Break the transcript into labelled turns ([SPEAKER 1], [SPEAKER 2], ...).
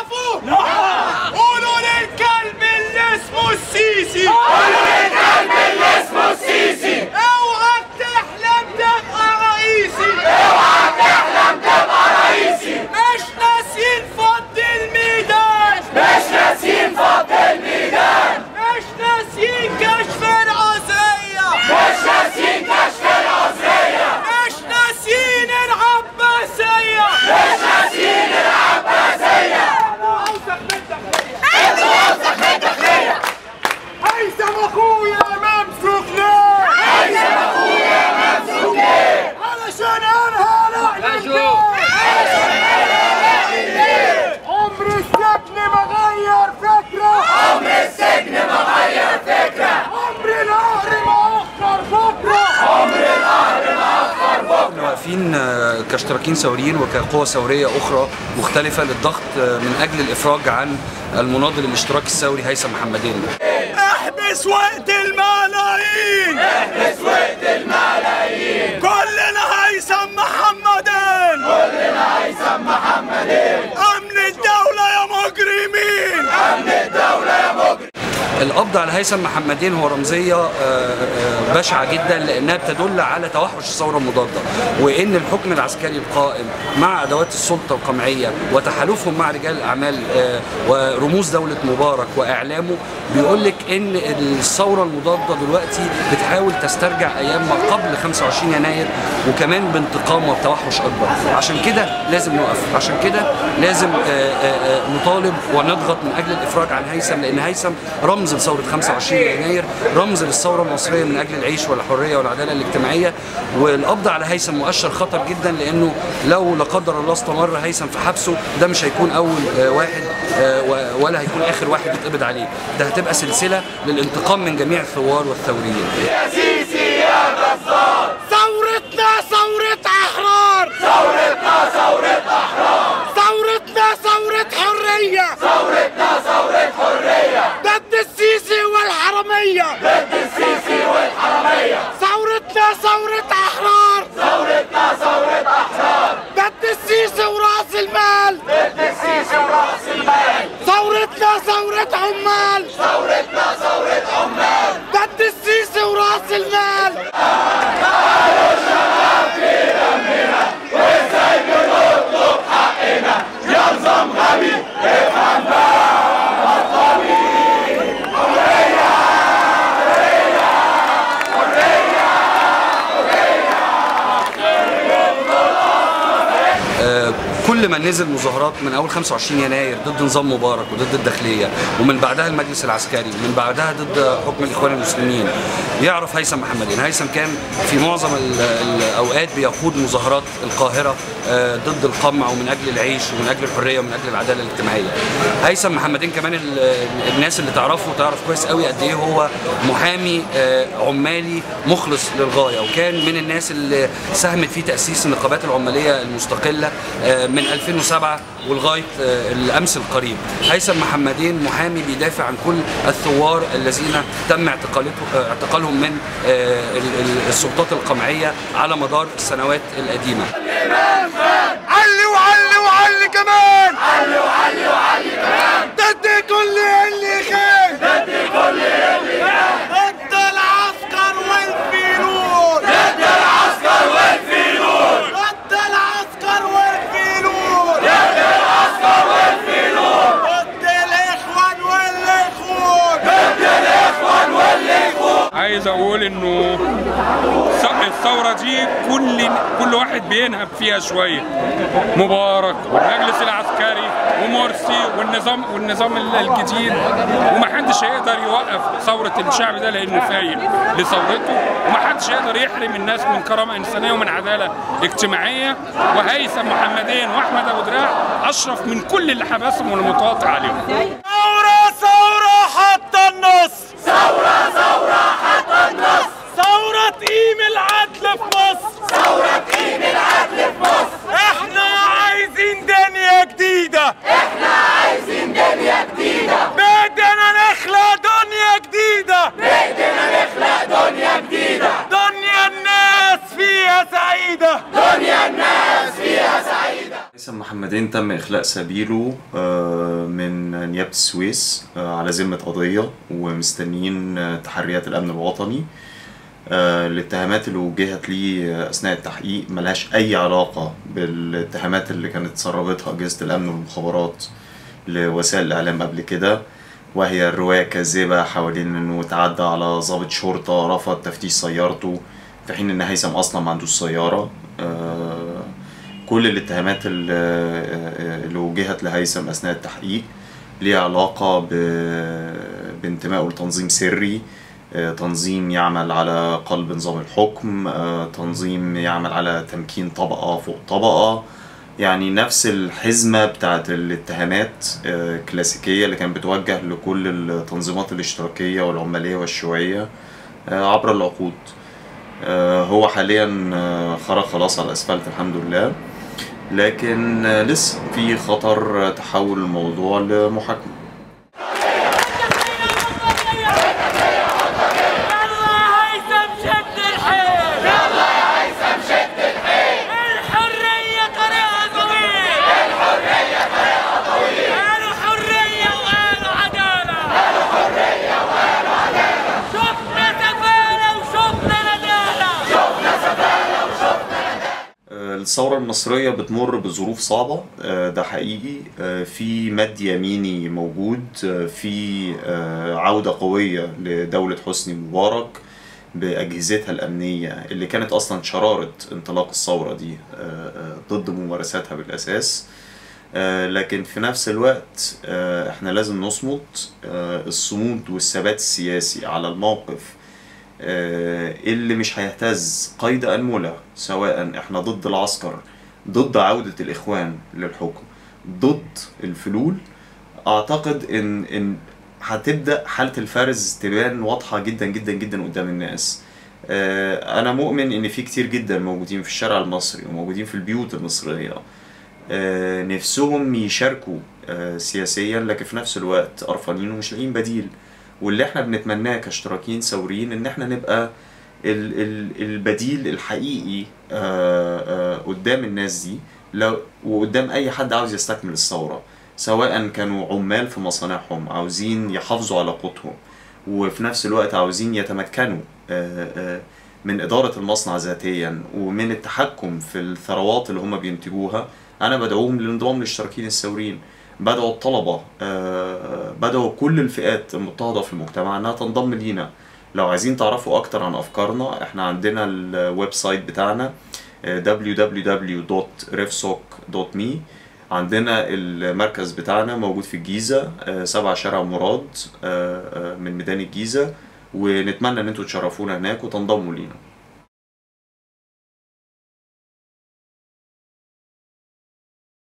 [SPEAKER 1] تعرفوه؟ قولوا للكلب اللي اسمه السيسي اوعى تحلم تبقى رئيسي اوعى تحلم تبقى رئيسي مش ناسيين فض الميدان مش ناسيين فض الميدان مش ناسيين كشف العزية مش ناسيين كشف العزية مش ناسيين العباسية مش ناسيين العباسية انا اوسخ من داخلية انت اوسخ من داخلية هيثم اخويا ممسوك ليه هيثم اخويا ممسوك ليه علشان انهى لعنة عمر السجن ما غير فكرة عمر السجن ما غير فكرة عمر القهر ما أخر بكرة
[SPEAKER 2] احنا واقفين آه، كاشتراكين ثوريين وكقوى ثوريه اخرى مختلفه للضغط آه، من اجل الافراج عن المناضل الاشتراكي الثوري هيثم محمدين
[SPEAKER 1] احبس وقت الملايين احبس وقت الملايين كلنا هيثم محمدين كلنا هيثم محمدين امن الدولة يا مجرمين امن الدولة يا مجرمين
[SPEAKER 2] القبض على هيثم محمدين هو رمزيه آه، آه، بشعه جدا لانها بتدل على توحش الثوره المضاده وان الحكم العسكري القائم مع ادوات السلطه القمعيه وتحالفهم مع رجال الاعمال آه، ورموز دوله مبارك واعلامه بيقول لك ان الثوره المضاده دلوقتي بتحاول تسترجع ايام ما قبل 25 يناير وكمان بانتقام وبتوحش اكبر عشان كده لازم نقف عشان كده لازم آه، آه، آه، نطالب ونضغط من اجل الافراج عن هيثم لان هيثم رمز لثوره 25 يناير رمز للثوره المصريه من اجل العيش والحريه والعداله الاجتماعيه والقبض على هيثم مؤشر خطر جدا لانه لو لا قدر الله استمر هيثم في حبسه ده مش هيكون اول آه، واحد آه، و- ولا هيكون اخر واحد يتقبض عليه ده هتبقى سلسله للانتقام من جميع الثوار والثوريين
[SPEAKER 1] ثورتنا ثورة أحرار ثورتنا ثورة أحرار ثورتنا ثورة حرية ثورتنا ثورة حرية ضد السيسي والحرمية ضد السيسي والحرمية ثورتنا ثورة أحرار ثورتنا ثورة أحرار ضد السيسي وراس المال ضد السيسي وراس المال ثورتنا ثورة عمال ثورتنا ثورة عمال ضد السيسي وراس المال
[SPEAKER 2] آه، كل ما نزل مظاهرات من اول 25 يناير ضد نظام مبارك وضد الداخليه ومن بعدها المجلس العسكري ومن بعدها ضد حكم الاخوان المسلمين يعرف هيثم محمدين هيثم كان في معظم ال- الاوقات بيقود مظاهرات القاهره آه، ضد القمع ومن اجل العيش ومن اجل الحريه ومن اجل العداله الاجتماعيه هيثم محمدين كمان ال- الناس اللي تعرفه تعرف كويس قوي قد ايه هو محامي آه، عمالي مخلص للغايه وكان من الناس اللي ساهمت في تاسيس النقابات العماليه المستقله آه، من 2007 ولغايه آه، الامس القريب هيثم محمدين محامي بيدافع عن كل الثوار الذين تم اعتقالته آه، اعتقالهم من آه، ال- ال- السلطات القمعيه على مدار السنوات القديمه
[SPEAKER 1] علي وعلي وعلي كمان علي وعلي وعلي كمان ضد كل اللي خان ضد كل اللي خان ضد العسكر والفيلون ضد العسكر والفيلون ضد العسكر والفيلون ضد العسكر والفيلون ضد الاخوان والاخوان ضد الاخوان والاخوان
[SPEAKER 3] عايز اقول انه الث- الثوره دي كل كل واحد بينهب فيها شويه مبارك والمجلس العسكري ومرسي والنظام والنظام ال- الجديد ومحدش هيقدر يوقف ثوره الشعب ده لانه فايق لثورته ومحدش هيقدر يحرم الناس من كرامه انسانيه ومن عداله اجتماعيه وهيثم محمدين واحمد ابو دراع اشرف من كل اللي حبسهم والمتواطئ عليهم
[SPEAKER 1] ثورة ثورة حتى النص ثورة ثورة حتى النص ثورة قيم العدل في مصر ثورة قيم العدل في مصر احنا عايزين دنيا جديدة احنا عايزين دنيا جديدة بدنا نخلق دنيا جديدة بدنا نخلق دنيا جديدة دنيا الناس فيها سعيدة دنيا الناس فيها سعيدة
[SPEAKER 2] هيثم محمدين
[SPEAKER 4] محمدين تم إخلاء سبيله آه، من نيابة السويس آه، على ذمة قضية ومستنيين آه، تحريات الأمن الوطني آه، الاتهامات اللي وجهت ليه أثناء التحقيق ملهاش أي علاقة بالاتهامات اللي كانت سربتها أجهزة الأمن والمخابرات لوسائل الإعلام قبل كده وهي الرواية كاذبة حوالين إنه تعدى على ضابط شرطة رفض تفتيش سيارته في حين إن هيثم أصلا ما عندوش سيارة آه، كل الاتهامات اللي اللي وجهت لهيثم أثناء التحقيق ليها علاقة ب- بانتمائه لتنظيم سري آه، تنظيم يعمل على قلب نظام الحكم آه، تنظيم يعمل على تمكين طبقة فوق طبقة يعني نفس الحزمة بتاعت الاتهامات آه، كلاسيكية اللي كانت بتوجه لكل التنظيمات الاشتراكية والعمالية والشيوعية آه، عبر العقود آه، هو حاليا آه، خرج خلاص على الاسفلت الحمد لله لكن آه، لسه في خطر تحول الموضوع لمحاكمة
[SPEAKER 1] يلا هيثم شد الحيل يلا يا هيثم شد الحيل الحرية طريقها طويل الحرية طريقها طويل قالوا حرية وقالوا عدالة قالوا حرية وقالوا عدالة شفنا سفالة وشفنا ندالة
[SPEAKER 4] آه، الثورة المصرية بتمر بظروف صعبة آه، ده حقيقي آه، في مد يميني موجود آه، في آه، عودة قوية لدولة حسني مبارك بأجهزتها الأمنية اللي كانت أصلا شرارة انطلاق الثورة دي آه، آه، ضد ممارساتها بالأساس آه، لكن في نفس الوقت آه، احنا لازم نصمد آه، الصمود والثبات السياسي على الموقف آه، اللي مش هيهتز قيد أنملة سواء احنا ضد العسكر ضد عودة الإخوان للحكم ضد الفلول أعتقد إن إن هتبدأ حالة الفرز تبان واضحة جدا جدا جدا قدام الناس آه، أنا مؤمن إن في كتير جدا موجودين في الشارع المصري وموجودين في البيوت المصرية آه، نفسهم يشاركوا آه، سياسيا لكن في نفس الوقت قرفانين ومش لاقيين بديل واللي احنا بنتمناه كاشتراكيين ثوريين ان احنا نبقى ال ال البديل الحقيقي آه، آه، قدام الناس دي لو وقدام اي حد عاوز يستكمل الثوره سواء كانوا عمال في مصانعهم عاوزين يحافظوا على قوتهم وفي نفس الوقت عاوزين يتمكنوا آه، آه، من إدارة المصنع ذاتيا ومن التحكم في الثروات اللي هم بينتجوها أنا بدعوهم للانضمام للاشتراكيين الثوريين بدعوا الطلبة آه، بدعوا كل الفئات المضطهدة في المجتمع إنها تنضم لينا لو عايزين تعرفوا أكتر عن أفكارنا إحنا عندنا الويب سايت بتاعنا آه، www.refsoc.me عندنا المركز بتاعنا موجود في الجيزة آه، سبع شارع مراد آه، آه، من ميدان الجيزة ونتمنى ان انتوا تشرفونا هناك وتنضموا لينا